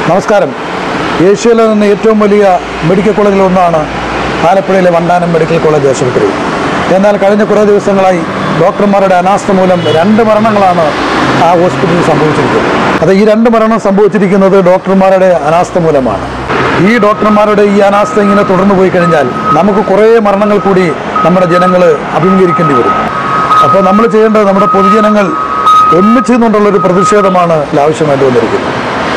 നമസ്കാരം ഏഷ്യയിലെ തന്നെ ഏറ്റവും വലിയ മെഡിക്കൽ കോളേജിലൊന്നാണ് ആലപ്പുഴയിലെ വണ്ടാനം മെഡിക്കൽ കോളേജ് ആശുപത്രി എന്നാൽ കഴിഞ്ഞ കുറേ ദിവസങ്ങളായി ഡോക്ടർമാരുടെ അനാസ്ഥ മൂലം രണ്ട് മരണങ്ങളാണ് ആ ഹോസ്പിറ്റലിൽ സംഭവിച്ചിരിക്കുന്നത് അത് ഈ രണ്ട് മരണം സംഭവിച്ചിരിക്കുന്നത് ഡോക്ടർമാരുടെ അനാസ്ഥ മൂലമാണ് ഈ ഡോക്ടർമാരുടെ ഈ അനാസ്ഥ ഇങ്ങനെ തുടർന്നു പോയി കഴിഞ്ഞാൽ നമുക്ക് കുറേ മരണങ്ങൾ കൂടി നമ്മുടെ ജനങ്ങൾ അഭിമുഖീകരിക്കേണ്ടി വരും അപ്പോൾ നമ്മൾ ചെയ്യേണ്ടത് നമ്മുടെ പൊതുജനങ്ങൾ ഒന്നിച്ചു നിന്നുകൊണ്ടുള്ള ഒരു പ്രതിഷേധമാണ് ഇതിൽ ആവശ്യമായിട്ട് വന്നിരിക്കുന്നത്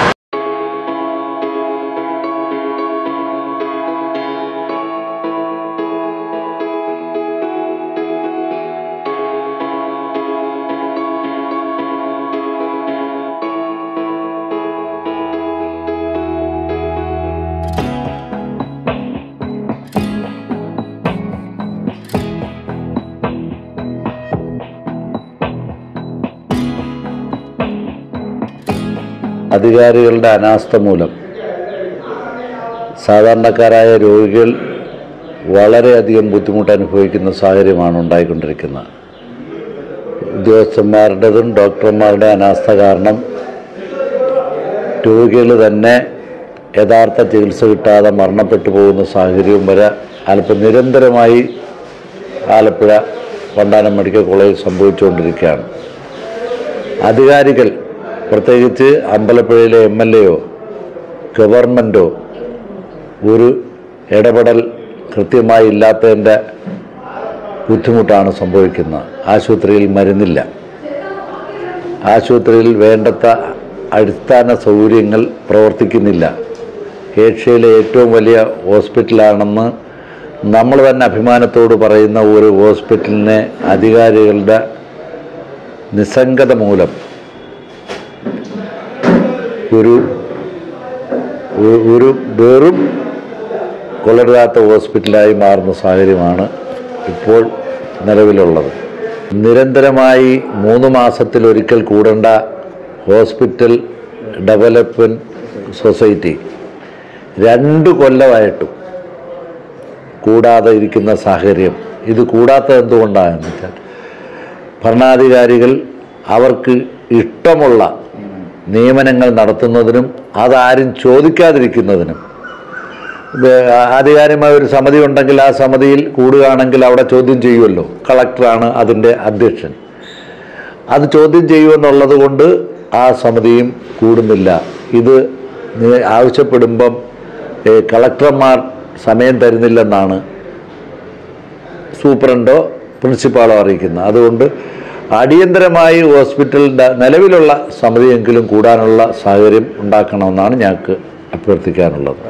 അധികാരികളുടെ അനാസ്ഥ മൂലം സാധാരണക്കാരായ രോഗികൾ വളരെയധികം ബുദ്ധിമുട്ട് അനുഭവിക്കുന്ന സാഹചര്യമാണ് ഉണ്ടായിക്കൊണ്ടിരിക്കുന്നത് ഉദ്യോഗസ്ഥന്മാരുടേതും ഡോക്ടർമാരുടെ അനാസ്ഥ കാരണം രോഗികൾ തന്നെ യഥാർത്ഥ ചികിത്സ കിട്ടാതെ മരണപ്പെട്ടു പോകുന്ന സാഹചര്യവും വരെ ആലപ്പുഴ നിരന്തരമായി ആലപ്പുഴ വണ്ടാനം മെഡിക്കൽ കോളേജ് സംഭവിച്ചുകൊണ്ടിരിക്കുകയാണ് അധികാരികൾ പ്രത്യേകിച്ച് അമ്പലപ്പുഴയിലെ എം എൽ എയോ ഗവൺമെൻറ്റോ ഒരു ഇടപെടൽ കൃത്യമായി ഇല്ലാത്തതിൻ്റെ ബുദ്ധിമുട്ടാണ് സംഭവിക്കുന്നത് ആശുപത്രിയിൽ മരുന്നില്ല ആശുപത്രിയിൽ വേണ്ടത്ര അടിസ്ഥാന സൗകര്യങ്ങൾ പ്രവർത്തിക്കുന്നില്ല ഏഷ്യയിലെ ഏറ്റവും വലിയ ഹോസ്പിറ്റലാണെന്ന് നമ്മൾ തന്നെ അഭിമാനത്തോട് പറയുന്ന ഒരു ഹോസ്പിറ്റലിനെ അധികാരികളുടെ നിസ്സംഗത മൂലം ഒരു ഒരു- ഒരു വെറും കൊള്ളരുതാത്ത ഹോസ്പിറ്റലായി മാറുന്ന സാഹചര്യമാണ് ഇപ്പോൾ നിലവിലുള്ളത് നിരന്തരമായി മൂന്ന് മാസത്തിലൊരിക്കൽ കൂടേണ്ട ഹോസ്പിറ്റൽ ഡെവലപ്മെൻറ്റ് സൊസൈറ്റി രണ്ട് കൊല്ലമായിട്ടും കൂടാതെ ഇരിക്കുന്ന സാഹചര്യം ഇത് കൂടാത്തത് എന്തുകൊണ്ടാണെന്ന് വെച്ചാൽ ഭരണാധികാരികൾ അവർക്ക് ഇഷ്ടമുള്ള നിയമനങ്ങൾ നടത്തുന്നതിനും അതാരും ചോദിക്കാതിരിക്കുന്നതിനും ഇത് ആധികാരികമായ ഒരു സമിതി ഉണ്ടെങ്കിൽ ആ സമിതിയിൽ കൂടുകയാണെങ്കിൽ അവിടെ ചോദ്യം ചെയ്യുമല്ലോ കളക്ടറാണ് അതിൻ്റെ അധ്യക്ഷൻ അത് ചോദ്യം ചെയ്യുമെന്നുള്ളത് കൊണ്ട് ആ സമിതിയും കൂടുന്നില്ല ഇത് നി- ആവശ്യപ്പെടുമ്പം ഏ, കളക്ടർമാർ സമയം തരുന്നില്ലെന്നാണ് സൂപ്രണ്ടോ പ്രിൻസിപ്പാളോ അറിയിക്കുന്നത് അതുകൊണ്ട് അടിയന്തരമായി ഹോസ്പിറ്റലിൻ്റെ നിലവിലുള്ള സമിതിയെങ്കിലും കൂടാനുള്ള സാഹചര്യം ഉണ്ടാക്കണമെന്നാണ് ഞങ്ങൾക്ക് അഭ്യർത്ഥിക്കാനുള്ളത്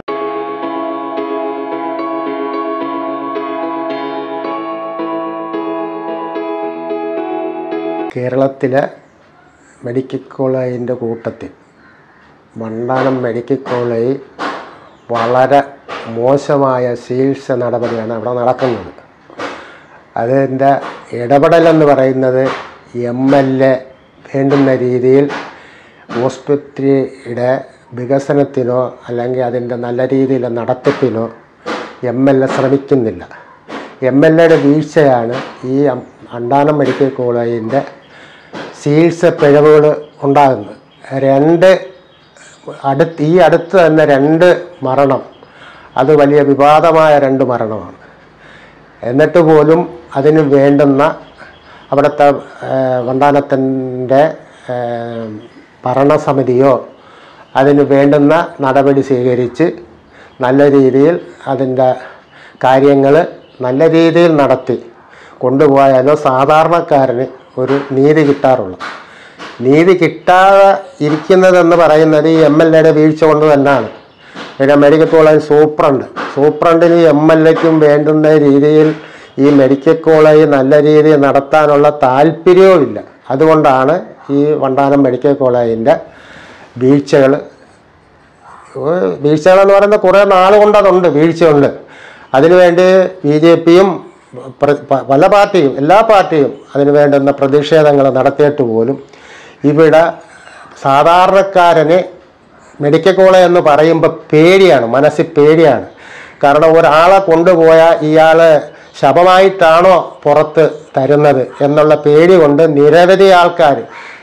കേരളത്തിലെ മെഡിക്കൽ കോളേജിൻ്റെ കൂട്ടത്തിൽ മണ്ടാനം മെഡിക്കൽ കോളേജ് വളരെ മോശമായ ചികിത്സ നടപടിയാണ് അവിടെ നടക്കുന്നത് അതിൻ്റെ ഇടപെടലെന്ന് പറയുന്നത് എം എൽ എ വേണ്ടുന്ന രീതിയിൽ ഹോസ്പിറ്റലിയുടെ വികസനത്തിനോ അല്ലെങ്കിൽ അതിൻ്റെ നല്ല രീതിയിലെ നടത്തിപ്പിനോ എം എൽ എ ശ്രമിക്കുന്നില്ല എം എൽ എയുടെ വീഴ്ചയാണ് ഈ അം- അണ്ടാനം മെഡിക്കൽ കോളേജിൻ്റെ ചികിത്സ പിഴവുകൾ ഉണ്ടാകുന്നത് രണ്ട് അടുത്ത് ഈ അടുത്ത് തന്നെ രണ്ട് മരണം അത് വലിയ വിവാദമായ രണ്ട് മരണമാണ് എന്നിട്ട് പോലും അതിന് വേണ്ടുന്ന അവിടുത്തെ വണ്ടാനത്തിൻ്റെ ഭരണസമിതിയോ അതിന് വേണ്ടുന്ന നടപടി സ്വീകരിച്ച് നല്ല രീതിയിൽ അതിൻ്റെ കാര്യങ്ങൾ നല്ല രീതിയിൽ നടത്തി കൊണ്ടുപോയാലോ സാധാരണക്കാരന് ഒരു നീതി കിട്ടാറുള്ളൂ നീതി കിട്ടാതെ ഇരിക്കുന്നതെന്ന് പറയുന്നത് ഈ എം എൽ എയുടെ വീഴ്ച കൊണ്ട് തന്നെയാണ് പിന്നെ മെഡിക്കൽ കോളേജ് സൂപ്രണ്ട് സൂപ്രണ്ടിന് എം എൽ എക്കും വേണ്ടുന്ന രീതിയിൽ ഈ മെഡിക്കൽ കോളേജ് നല്ല രീതിയിൽ നടത്താനുള്ള താല്പര്യവും ഇല്ല അതുകൊണ്ടാണ് ഈ വണ്ടാനം മെഡിക്കൽ കോളേജിൻ്റെ വീഴ്ചകൾ വീഴ്ചകളെന്ന് പറയുന്നത് കുറേ നാൾ കൊണ്ട് അതുണ്ട് വീഴ്ചയുണ്ട് അതിനുവേണ്ടി ബി ജെ പിയും പല പാർട്ടിയും എല്ലാ പാർട്ടിയും അതിന് വേണ്ടുന്ന പ്രതിഷേധങ്ങൾ നടത്തിയിട്ട് പോലും ഇവിടെ സാധാരണക്കാരന് മെഡിക്കൽ കോളേജ് എന്ന് പറയുമ്പോൾ പേടിയാണ് മനസ്സിൽ പേടിയാണ് കാരണം ഒരാളെ കൊണ്ടുപോയാൽ ഇയാൾ ശവമായിട്ടാണോ പുറത്ത് തരുന്നത് എന്നുള്ള പേടി കൊണ്ട് നിരവധി ആൾക്കാർ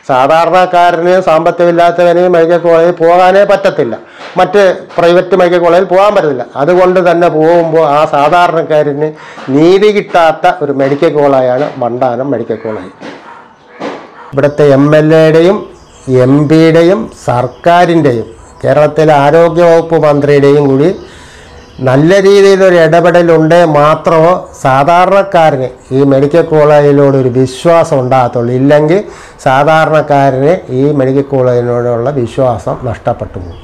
സാധാരണക്കാരന് സാമ്പത്തികമില്ലാത്തവന് മെഡിക്കൽ കോളേജിൽ പോകാനേ പറ്റത്തില്ല മറ്റ് പ്രൈവറ്റ് മെഡിക്കൽ കോളേജിൽ പോകാൻ പറ്റത്തില്ല അതുകൊണ്ട് തന്നെ പോകുമ്പോൾ ആ സാധാരണക്കാരന് നീതി കിട്ടാത്ത ഒരു മെഡിക്കൽ കോളേജാണ് വണ്ടാനം മെഡിക്കൽ കോളേജ് ഇവിടുത്തെ എം എൽ എയുടെയും എം പിയുടെയും സർക്കാരിൻ്റെയും കേരളത്തിലെ ആരോഗ്യവകുപ്പ് മന്ത്രിയുടെയും കൂടി നല്ല രീതിയിലൊരു ഇടപെടലുണ്ട് മാത്രമോ സാധാരണക്കാരന് ഈ മെഡിക്കൽ കോളേജിനോട് ഒരു വിശ്വാസം ഉണ്ടാകത്തുള്ളൂ ഇല്ലെങ്കിൽ സാധാരണക്കാരന് ഈ മെഡിക്കൽ കോളേജിനോടുള്ള വിശ്വാസം നഷ്ടപ്പെട്ടു പോകും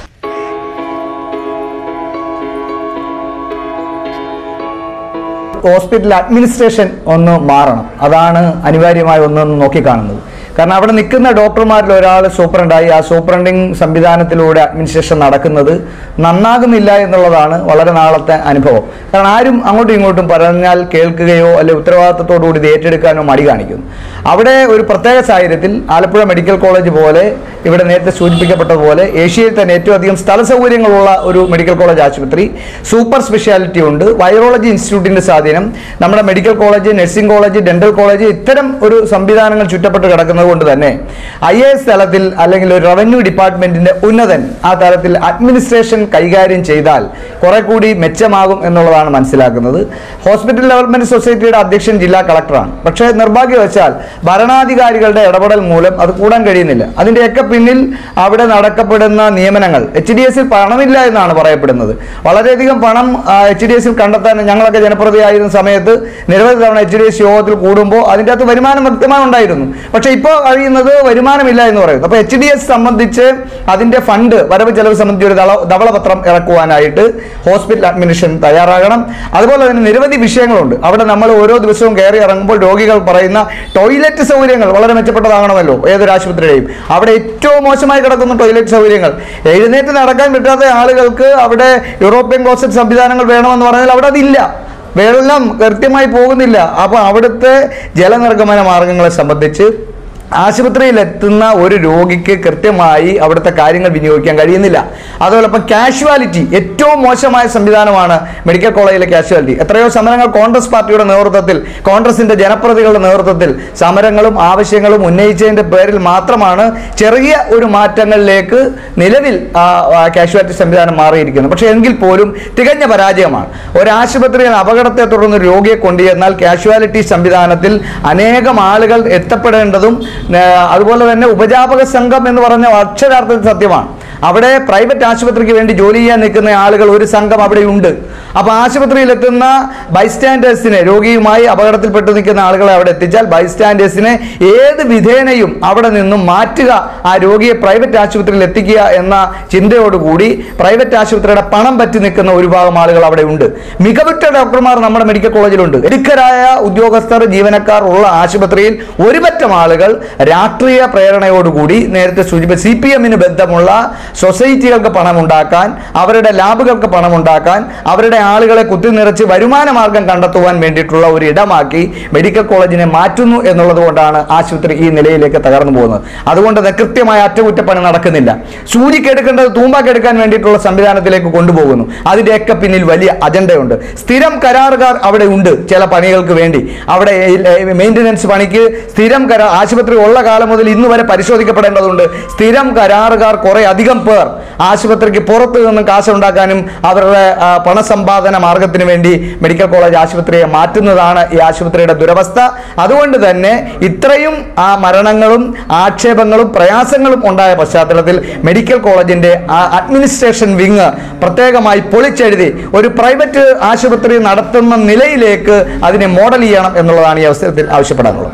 ഹോസ്പിറ്റൽ അഡ്മിനിസ്ട്രേഷൻ ഒന്ന് മാറണം അതാണ് അനിവാര്യമായി ഒന്നൊന്ന് നോക്കിക്കാണുന്നത് കാരണം അവിടെ നിൽക്കുന്ന ഡോക്ടർമാരിൽ ഒരാൾ സൂപ്രണ്ടായി ആ സൂപ്രണ്ടിങ് സംവിധാനത്തിലൂടെ അഡ്മിനിസ്ട്രേഷൻ നടക്കുന്നത് നന്നാകുന്നില്ല എന്നുള്ളതാണ് വളരെ നാളത്തെ അനുഭവം കാരണം ആരും അങ്ങോട്ടും ഇങ്ങോട്ടും പറഞ്ഞാൽ കേൾക്കുകയോ അല്ലെ ഉത്തരവാദിത്തത്തോടു കൂടി ഇത് ഏറ്റെടുക്കാനോ മടി കാണിക്കുന്നു അവിടെ ഒരു പ്രത്യേക സാഹചര്യത്തിൽ ആലപ്പുഴ മെഡിക്കൽ കോളേജ് പോലെ ഇവിടെ നേരത്തെ സൂചിപ്പിക്കപ്പെട്ടതുപോലെ ഏഷ്യയിൽ തന്നെ ഏറ്റവും അധികം സ്ഥല സൗകര്യങ്ങളുള്ള ഒരു മെഡിക്കൽ കോളേജ് ആശുപത്രി സൂപ്പർ സ്പെഷ്യാലിറ്റി ഉണ്ട് വൈറോളജി ഇൻസ്റ്റിറ്റ്യൂട്ടിന്റെ സ്വാധീനം നമ്മുടെ medical college nursing college dental college ഇത്തരം ഒരു സംവിധാനങ്ങൾ ചുറ്റപ്പെട്ട് കിടക്കുന്നത് കൊണ്ട് തന്നെ ഐ എ എസ് തലത്തിൽ അല്ലെങ്കിൽ ഒരു റവന്യൂ ഡിപ്പാർട്ട്മെന്റിന്റെ ഉന്നതൻ ആ തലത്തിൽ അഡ്മിനിസ്ട്രേഷൻ കൈകാര്യം ചെയ്താൽ കുറെ കൂടി മെച്ചമാകും എന്നുള്ളതാണ് മനസ്സിലാക്കുന്നത് ഹോസ്പിറ്റൽ ഡെവലപ്മെന്റ് സൊസൈറ്റിയുടെ അധ്യക്ഷൻ ജില്ലാ കളക്ടറാണ് പക്ഷേ നിർഭാഗ്യവശാൽ ഭരണാധികാരികളുടെ ഇടപെടൽ മൂലം അത് കൂടാൻ കഴിയുന്നില്ല അതിന്റെയൊക്കെ പിന്നിൽ അവിടെ നടക്കപ്പെടുന്ന നിയമനങ്ങൾ എച്ച് ഡി എസിൽ പണമില്ല എന്നാണ് പറയപ്പെടുന്നത് വളരെയധികം പണം എച്ച് ഡി എസിൽ കണ്ടെത്താൻ ഞങ്ങളൊക്കെ ജനപ്രതിയായിരുന്ന സമയത്ത് നിരവധി തവണ എച്ച് ഡി എസ് യോഗത്തിൽ കൂടുമ്പോൾ അതിൻ്റെ അകത്ത് വരുമാനം വ്യക്തമായി ഉണ്ടായിരുന്നു പക്ഷേ ഇപ്പോൾ കഴിയുന്നത് വരുമാനമില്ല എന്ന് പറയുന്നു അപ്പോൾ എച്ച് ഡി എസ് സംബന്ധിച്ച് അതിന്റെ ഫണ്ട് വരവ് ചെലവ് സംബന്ധിച്ച് ഒരു ദള ധവളപത്രം ഇറക്കുവാനായിട്ട് ഹോസ്പിറ്റൽ അഡ്മിനിസ്ട്രേഷൻ തയ്യാറാകണം അതുപോലെ തന്നെ നിരവധി വിഷയങ്ങളുണ്ട് അവിടെ നമ്മൾ ഓരോ ദിവസവും കയറി ഇറങ്ങുമ്പോൾ രോഗികൾ പറയുന്ന ടോയ്ലറ്റ് സൗകര്യങ്ങൾ വളരെ മെച്ചപ്പെട്ടതാകണമല്ലോ ഏതൊരു ആശുപത്രിയുടെയും അവിടെ ഏറ്റവും മോശമായി കിടക്കുന്ന ടോയ്ലറ്റ് സൗകര്യങ്ങൾ എഴുന്നേറ്റ് നടക്കാൻ പറ്റാത്ത ആളുകൾക്ക് അവിടെ യൂറോപ്യൻ ക്ലോസറ്റ് സംവിധാനങ്ങൾ വേണമെന്ന് പറഞ്ഞാൽ അവിടെ അതില്ല വെള്ളം കൃത്യമായി പോകുന്നില്ല അപ്പോൾ അവിടുത്തെ ജലനിർഗമന മാർഗങ്ങളെ സംബന്ധിച്ച് ആശുപത്രിയിൽ എത്തുന്ന ഒരു രോഗിക്ക് കൃത്യമായി അവിടുത്തെ കാര്യങ്ങൾ വിനിയോഗിക്കാൻ കഴിയുന്നില്ല അതോടൊപ്പം കാഷ്വാലിറ്റി ഏറ്റവും മോശമായ സംവിധാനമാണ് മെഡിക്കൽ കോളേജിലെ കാഷ്വാലിറ്റി എത്രയോ സമരങ്ങൾ കോൺഗ്രസ് പാർട്ടിയുടെ നേതൃത്വത്തിൽ കോൺഗ്രസിന്റെ ജനപ്രതികളുടെ നേതൃത്വത്തിൽ സമരങ്ങളും ആവശ്യങ്ങളും ഉന്നയിച്ചതിന്റെ പേരിൽ മാത്രമാണ് ചെറിയ ഒരു മാറ്റങ്ങളിലേക്ക് നിലവിൽ ആ ആ കാഷ്വാലിറ്റി സംവിധാനം മാറിയിരിക്കുന്നത് പക്ഷേ എങ്കിൽ പോലും തികഞ്ഞ പരാജയമാണ് ഒരു ആശുപത്രിയിൽ അപകടത്തെ തുടർന്ന് ഒരു രോഗിയെ കൊണ്ടുചെന്നാൽ കാഷ്വാലിറ്റി സംവിധാനത്തിൽ അനേകം ആളുകൾ എത്തപ്പെടേണ്ടതും ഏ, അതുപോലെ തന്നെ ഉപജാപക സംഘം എന്ന് പറഞ്ഞ അക്ഷരാർത്ഥത്തിൽ സത്യമാണ് അവിടെ പ്രൈവറ്റ് ആശുപത്രിക്ക് വേണ്ടി ജോലി ചെയ്യാൻ നിൽക്കുന്ന ആളുകൾ ഒരു സംഘം അവിടെ ഉണ്ട് അപ്പോൾ ആശുപത്രിയിൽ എത്തുന്ന ബൈസ്റ്റാൻഡേഴ്സിനെ രോഗിയുമായി അപകടത്തിൽപ്പെട്ട് നിൽക്കുന്ന ആളുകളെ അവിടെ എത്തിച്ചാൽ ബൈസ്റ്റാൻഡേഴ്സിനെ ഏത് വിധേനയും അവിടെ നിന്നും മാറ്റുക ആ രോഗിയെ പ്രൈവറ്റ് ആശുപത്രിയിൽ എത്തിക്കുക എന്ന ചിന്തയോടുകൂടി പ്രൈവറ്റ് ആശുപത്രിയുടെ പണം പറ്റി നിൽക്കുന്ന ഒരു ഭാഗം ആളുകൾ അവിടെ ഉണ്ട് മികവുറ്റ ഡോക്ടർമാർ നമ്മുടെ മെഡിക്കൽ കോളേജിലുണ്ട് എടുക്കരായ ഉദ്യോഗസ്ഥർ ജീവനക്കാർ ഉള്ള ആശുപത്രിയിൽ ഒരുപറ്റം ആളുകൾ രാഷ്ട്രീയ പ്രേരണയോടുകൂടി നേരത്തെ സൂചിപ്പിച്ച സി പി എമ്മിന് ബന്ധമുള്ള സൊസൈറ്റികൾക്ക് പണം ഉണ്ടാക്കാൻ അവരുടെ ലാബുകൾക്ക് പണം ഉണ്ടാക്കാൻ അവരുടെ ആളുകളെ കുത്തിനിറച്ച് വരുമാന മാർഗം കണ്ടെത്തുവാൻ വേണ്ടിയിട്ടുള്ള ഒരു ഇടമാക്കി മെഡിക്കൽ കോളേജിനെ മാറ്റുന്നു എന്നുള്ളത് കൊണ്ടാണ് ആശുപത്രി ഈ നിലയിലേക്ക് തകർന്നു പോകുന്നത് അതുകൊണ്ട് തന്നെ കൃത്യമായ അറ്റകുറ്റപ്പണി നടക്കുന്നില്ല സൂചിക്കെടുക്കേണ്ടത് തൂമ്പാക്കെടുക്കാൻ വേണ്ടിയിട്ടുള്ള സംവിധാനത്തിലേക്ക് കൊണ്ടുപോകുന്നു അതിൻ്റെയൊക്കെ പിന്നിൽ വലിയ അജണ്ടയുണ്ട് സ്ഥിരം കരാറുകാർ അവിടെ ഉണ്ട് ചില പണികൾക്ക് വേണ്ടി അവിടെ മെയിൻ്റനൻസ് പണിക്ക് സ്ഥിരം കരാർ ആശുപത്രി ഉള്ള കാലം മുതൽ ഇന്ന് വരെ പരിശോധിക്കപ്പെടേണ്ടതുണ്ട് സ്ഥിരം കരാറുകാർ കുറെ അധികം പേർ ആശുപത്രിക്ക് പുറത്ത് നിന്ന് കാശുണ്ടാക്കാനും അവരുടെ ആ, പണസമ്പാദന മാർഗത്തിന് വേണ്ടി മെഡിക്കൽ കോളേജ് ആശുപത്രിയെ മാറ്റുന്നതാണ് ഈ ആശുപത്രിയുടെ ദുരവസ്ഥ അതുകൊണ്ട് തന്നെ ഇത്രയും ആ മരണങ്ങളും ആക്ഷേപങ്ങളും പ്രയാസങ്ങളും ഉണ്ടായ പശ്ചാത്തലത്തിൽ മെഡിക്കൽ കോളേജിന്റെ ആ അഡ്മിനിസ്ട്രേഷൻ വിങ് പ്രത്യേകമായി പൊളിച്ചെഴുതി ഒരു പ്രൈവറ്റ് ആശുപത്രി നടത്തുന്ന നിലയിലേക്ക് അതിനെ മോഡൽ ചെയ്യണം എന്നുള്ളതാണ് ഈ അവസരത്തിൽ ആവശ്യപ്പെടാനുള്ളത്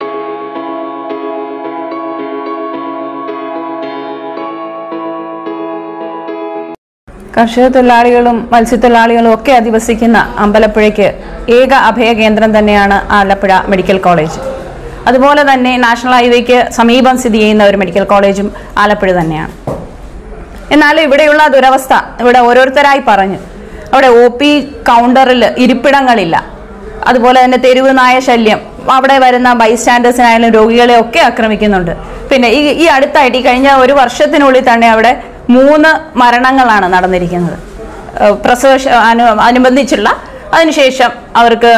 കർഷക തൊഴിലാളികളും മത്സ്യത്തൊഴിലാളികളും ഒക്കെ അധിവസിക്കുന്ന അമ്പലപ്പുഴയ്ക്ക് ഏക അഭയ കേന്ദ്രം തന്നെയാണ് ആലപ്പുഴ മെഡിക്കൽ കോളേജ് അതുപോലെ തന്നെ നാഷണൽ ഹൈവേക്ക് സമീപം സ്ഥിതി ചെയ്യുന്ന ഒരു മെഡിക്കൽ കോളേജും ആലപ്പുഴ തന്നെയാണ് എന്നാൽ ഇവിടെയുള്ള ദുരവസ്ഥ ഇവിടെ ഓരോരുത്തരായി പറഞ്ഞു അവിടെ ഒ പി കൗണ്ടറിൽ ഇരിപ്പിടങ്ങളില്ല അതുപോലെ തന്നെ തെരുവ് നായ ശല്യം അവിടെ വരുന്ന ബൈസ്റ്റാൻഡേഴ്സിനായാലും രോഗികളെ ഒക്കെ ആക്രമിക്കുന്നുണ്ട് പിന്നെ ഈ ഈ അടുത്തായിട്ട് ഈ കഴിഞ്ഞ ഒരു വർഷത്തിനുള്ളിൽ തന്നെ അവിടെ മൂന്ന് മരണങ്ങളാണ് നടന്നിരിക്കുന്നത് ഏഹ് പ്രസവ ശ- അനു അനുബന്ധിച്ചുള്ള അതിനുശേഷം അവർക്ക്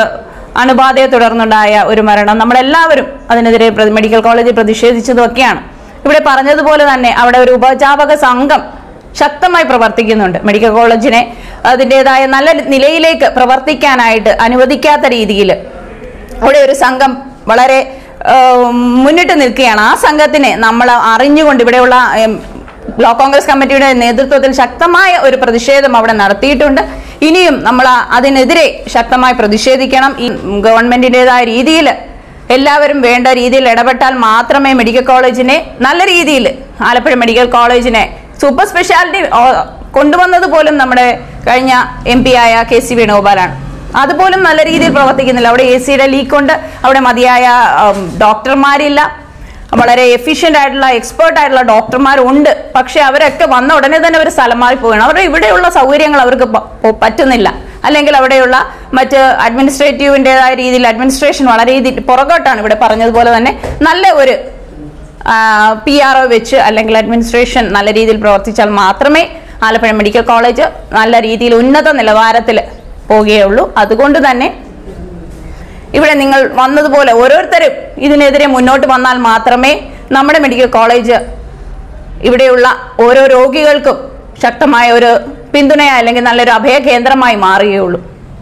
അണുബാധയെ തുടർന്നുണ്ടായ ഒരു മരണം നമ്മളെല്ലാവരും അതിനെതിരെ പ്ര- മെഡിക്കൽ കോളേജിൽ പ്രതിഷേധിച്ചതും ഒക്കെയാണ് ഇവിടെ പറഞ്ഞതുപോലെ തന്നെ അവിടെ ഒരു ഉപജാപക സംഘം ശക്തമായി പ്രവർത്തിക്കുന്നുണ്ട് മെഡിക്കൽ കോളേജിനെ അതിൻ്റെതായ നല്ല നിലയിലേക്ക് പ്രവർത്തിക്കാനായിട്ട് അനുവദിക്കാത്ത രീതിയിൽ അവിടെ ഒരു സംഘം വളരെ ആ, മുന്നിട്ട് നിൽക്കുകയാണ് ആ സംഘത്തിനെ നമ്മൾ അറിഞ്ഞുകൊണ്ട് ഇവിടെയുള്ള എം, ബ്ലോക്ക് കോൺഗ്രസ് കമ്മിറ്റിയുടെ നേതൃത്വത്തിൽ ശക്തമായ ഒരു പ്രതിഷേധം അവിടെ നടത്തിയിട്ടുണ്ട് ഇനിയും നമ്മൾ ആ- അതിനെതിരെ ശക്തമായി പ്രതിഷേധിക്കണം ഈ ഗവൺമെന്റിൻ്റെതായ രീതിയിൽ എല്ലാവരും വേണ്ട രീതിയിൽ ഇടപെട്ടാൽ മാത്രമേ മെഡിക്കൽ കോളേജിനെ നല്ല രീതിയിൽ ആലപ്പുഴ മെഡിക്കൽ കോളേജിനെ സൂപ്പർ സ്പെഷ്യാലിറ്റി ഓ- കൊണ്ടുവന്നത് പോലും നമ്മുടെ കഴിഞ്ഞ എം പി ആയ കെ സി വേണുഗോപാലാണ് അതുപോലും നല്ല രീതിയിൽ പ്രവർത്തിക്കുന്നില്ല അവിടെ എ സിയുടെ ലീക്ക് ഉണ്ട് അവിടെ മതിയായ ഉം, ഡോക്ടർമാരില്ല വളരെ എഫിഷ്യന്റ് ആയിട്ടുള്ള എക്സ്പേർട്ട് ആയിട്ടുള്ള ഡോക്ടർമാരുണ്ട് പക്ഷെ അവരൊക്കെ വന്ന ഉടനെ തന്നെ അവർ സ്ഥലം മാറി പോവുകയാണ് അവരുടെ ഇവിടെയുള്ള സൗകര്യങ്ങൾ അവർക്ക് പ- പ- പറ്റുന്നില്ല അല്ലെങ്കിൽ അവിടെയുള്ള മറ്റ് അഡ്മിനിസ്ട്രേറ്റീവിൻ്റെതായ രീതിയിൽ അഡ്മിനിസ്ട്രേഷൻ വളരെ രീതിയിൽ പുറകോട്ടാണ് ഇവിടെ പറഞ്ഞതുപോലെ തന്നെ നല്ല ഒരു പി ആർ ഒ വെച്ച് അല്ലെങ്കിൽ അഡ്മിനിസ്ട്രേഷൻ നല്ല രീതിയിൽ പ്രവർത്തിച്ചാൽ മാത്രമേ ആലപ്പുഴ മെഡിക്കൽ കോളേജ് നല്ല രീതിയിൽ ഉന്നത നിലവാരത്തിൽ പോവുകയുള്ളൂ അതുകൊണ്ട് തന്നെ ഇവിടെ നിങ്ങൾ വന്നതുപോലെ ഓരോരുത്തരും ഇതിനെതിരെ മുന്നോട്ട് വന്നാൽ മാത്രമേ നമ്മുടെ മെഡിക്കൽ കോളേജ് ഇവിടെയുള്ള ഓരോ രോഗികൾക്കും ശക്തമായ ഒരു പിന്തുണ അല്ലെങ്കിൽ നല്ലൊരു അഭയ കേന്ദ്രമായി മാറുകയുള്ളൂ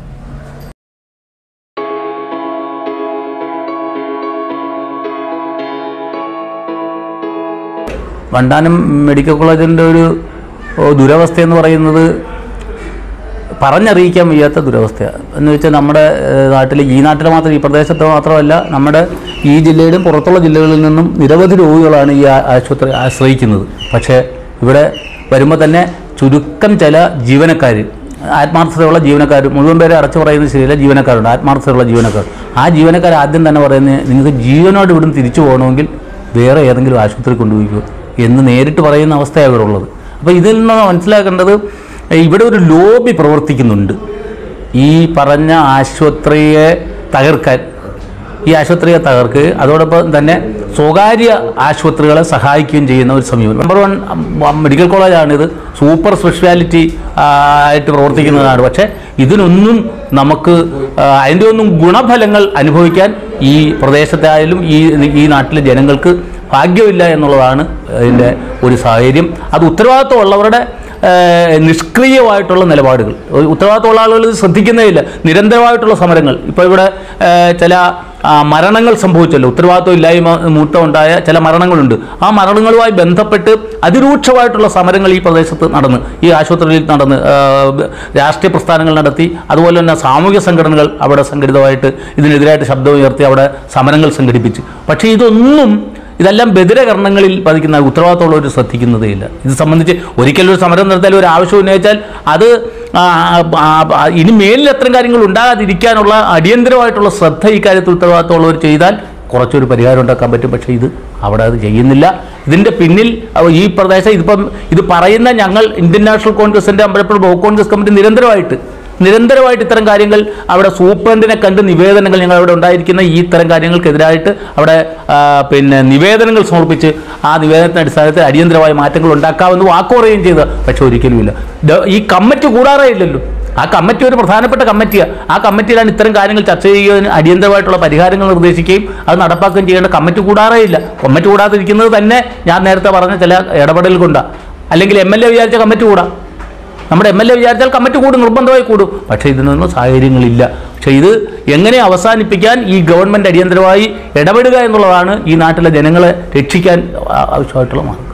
വണ്ടാനം മെഡിക്കൽ കോളേജിൻ്റെ ഒരു ഓ, ദുരവസ്ഥ എന്ന് പറയുന്നത് പറഞ്ഞറിയിക്കാൻ വയ്യാത്ത ദുരവസ്ഥയാണ് എന്ന് വെച്ചാൽ നമ്മുടെ ഏഹ്, നാട്ടിൽ ഈ നാട്ടിൽ മാത്രം ഈ പ്രദേശത്ത് മാത്രമല്ല നമ്മുടെ ഈ ജില്ലയിലും പുറത്തുള്ള ജില്ലകളിൽ നിന്നും നിരവധി രോഗികളാണ് ഈ ആ- ആശുപത്രി ആശ്രയിക്കുന്നത് പക്ഷേ ഇവിടെ വരുമ്പോൾ തന്നെ ചുരുക്കം ചില ജീവനക്കാർ ആത്മാർത്ഥതയുള്ള ജീവനക്കാർ മുഴുവൻ പേരെ അടച്ചു പറയുന്നത് ശരിയല്ല ജീവനക്കാരുണ്ട് ആത്മാർത്ഥതയുള്ള ജീവനക്കാർ ആ ജീവനക്കാർ ആദ്യം തന്നെ പറയുന്നത് നിങ്ങൾക്ക് ജീവനോട് ഇവിടുന്ന് തിരിച്ചു പോകണമെങ്കിൽ വേറെ ഏതെങ്കിലും ആശുപത്രി കൊണ്ടുപോയിക്കോ എന്ന് നേരിട്ട് പറയുന്ന അവസ്ഥയാണ് ഇവിടെ ഉള്ളത് അപ്പോൾ ഇതിൽ നിന്ന് മനസ്സിലാക്കേണ്ടത് ഇവിടെ ഒരു ലോബി പ്രവർത്തിക്കുന്നുണ്ട് ഈ പറഞ്ഞ ആശുപത്രിയെ തകർക്കാൻ ഈ ആശുപത്രിയെ തകർക്കുകയും അതോടൊപ്പം തന്നെ സ്വകാര്യ ആശുപത്രികളെ സഹായിക്കുകയും ചെയ്യുന്ന ഒരു സമീപനം നമ്പർ വൺ മെഡിക്കൽ കോളേജാണിത് സൂപ്പർ സ്പെഷ്യാലിറ്റി ആയിട്ട് പ്രവർത്തിക്കുന്നതാണ് പക്ഷേ ഇതിനൊന്നും നമുക്ക് ആ, അതിൻ്റെ ഒന്നും ഗുണഫലങ്ങൾ അനുഭവിക്കാൻ ഈ പ്രദേശത്തായാലും ഈ ഈ നാട്ടിലെ ജനങ്ങൾക്ക് ഭാഗ്യമില്ല എന്നുള്ളതാണ് അതിൻ്റെ ഒരു സാഹചര്യം അത് ഉത്തരവാദിത്വമുള്ളവരുടെ ഏഹ് നിഷ്ക്രിയമായിട്ടുള്ള നിലപാടുകൾ ഒരു ഉത്തരവാദിത്തമുള്ള ആളുകൾ ഇത് ശ്രദ്ധിക്കുന്നേയില്ല നിരന്തരമായിട്ടുള്ള സമരങ്ങൾ ഇപ്പോൾ ഇവിടെ ഏഹ് ചില ആ, മരണങ്ങൾ സംഭവിച്ചല്ലോ ഉത്തരവാദിത്വം ഇല്ലായ്മ മൂട്ടം ഉണ്ടായ ചില മരണങ്ങളുണ്ട് ആ മരണങ്ങളുമായി ബന്ധപ്പെട്ട് അതിരൂക്ഷമായിട്ടുള്ള സമരങ്ങൾ ഈ പ്രദേശത്ത് നടന്ന് ഈ ആശുപത്രിയിൽ നടന്ന് ഏഹ് രാഷ്ട്രീയ പ്രസ്ഥാനങ്ങൾ നടത്തി അതുപോലെ തന്നെ സാമൂഹ്യ സംഘടനകൾ അവിടെ സംഘടിതമായിട്ട് ഇതിനെതിരായിട്ട് ശബ്ദം ഉയർത്തി അവിടെ സമരങ്ങൾ സംഘടിപ്പിച്ച് പക്ഷേ ഇതൊന്നും ഇതെല്ലാം ബദിരകരണങ്ങളിൽ പതിക്കുന്ന ഉത്തരവാദിത്തമുള്ളവർ ശ്രദ്ധിക്കുന്നതേ ഇല്ല ഇത് സംബന്ധിച്ച് ഒരിക്കലും ഒരു സമരം നടത്തിയാൽ ഒരു ആവശ്യം ഉന്നയിച്ചാൽ അത് ആ, ആ, ആ, ഇനി മേലിൽ അത്തരം കാര്യങ്ങൾ ഉണ്ടാകാതിരിക്കാനുള്ള അടിയന്തരമായിട്ടുള്ള ശ്രദ്ധ ഇക്കാര്യത്തിൽ ഉത്തരവാദിത്തമുള്ളവർ ചെയ്താൽ കുറച്ചൊരു പരിഹാരം ഉണ്ടാക്കാൻ പറ്റും പക്ഷേ ഇത് അവിടെ അത് ചെയ്യുന്നില്ല ഇതിൻ്റെ പിന്നിൽ അവ- ഈ പ്രദേശം ഇതിപ്പം ഇത് പറയുന്ന ഞങ്ങൾ ഇന്ത്യൻ നാഷണൽ കോൺഗ്രസിൻ്റെ അമ്പലപ്പുഴ ബ്ലോക്ക് കോൺഗ്രസ് കമ്മിറ്റി നിരന്തരമായിട്ട് നിരന്തരമായിട്ട് ഇത്തരം കാര്യങ്ങൾ അവിടെ സൂപ്രണ്ടിനെ കണ്ട് നിവേദനങ്ങൾ ഞങ്ങൾ അവിടെ ഉണ്ടായിരിക്കുന്ന ഈ ഇത്തരം കാര്യങ്ങൾക്കെതിരായിട്ട് അവിടെ ആ, പിന്നെ നിവേദനങ്ങൾ സമർപ്പിച്ച് ആ നിവേദനത്തിന്റെ അടിസ്ഥാനത്തിൽ അടിയന്തരമായ മാറ്റങ്ങൾ ഉണ്ടാക്കാമെന്ന് വാക്ക് പറയുകയും ചെയ്ത പക്ഷെ ഒരിക്കലുമില്ല ദ- ഈ കമ്മിറ്റി കൂടാറേ ഇല്ലല്ലോ ആ കമ്മിറ്റി ഒരു പ്രധാനപ്പെട്ട കമ്മിറ്റിയാണ് ആ കമ്മിറ്റിയിലാണ് ഇത്തരം കാര്യങ്ങൾ ചർച്ച ചെയ്യുകയും അടിയന്തരമായിട്ടുള്ള പരിഹാരങ്ങൾ നിർദ്ദേശിക്കുകയും അത് നടപ്പാക്കുകയും ചെയ്യേണ്ട കമ്മിറ്റി കൂടാറേ ഇല്ല കമ്മിറ്റി കൂടാതിരിക്കുന്നത് തന്നെ ഞാൻ നേരത്തെ പറഞ്ഞ ചില ഇടപെടൽ കൊണ്ടാണ് അല്ലെങ്കിൽ എം എൽ എ വിചാരിച്ച കമ്മിറ്റി കൂടാം നമ്മുടെ എം എൽ എ വിചാരിച്ചാൽ കമ്മിറ്റി കൂടും നിർബന്ധമായി കൂടും പക്ഷേ ഇതിനൊന്നും സാഹചര്യങ്ങളില്ല പക്ഷേ ഇത് എങ്ങനെ അവസാനിപ്പിക്കാൻ ഈ ഗവൺമെൻറ് അടിയന്തരമായി ഇടപെടുക എന്നുള്ളതാണ് ഈ നാട്ടിലെ ജനങ്ങളെ രക്ഷിക്കാൻ ആ- ആവശ്യമായിട്ടുള്ള മാർഗം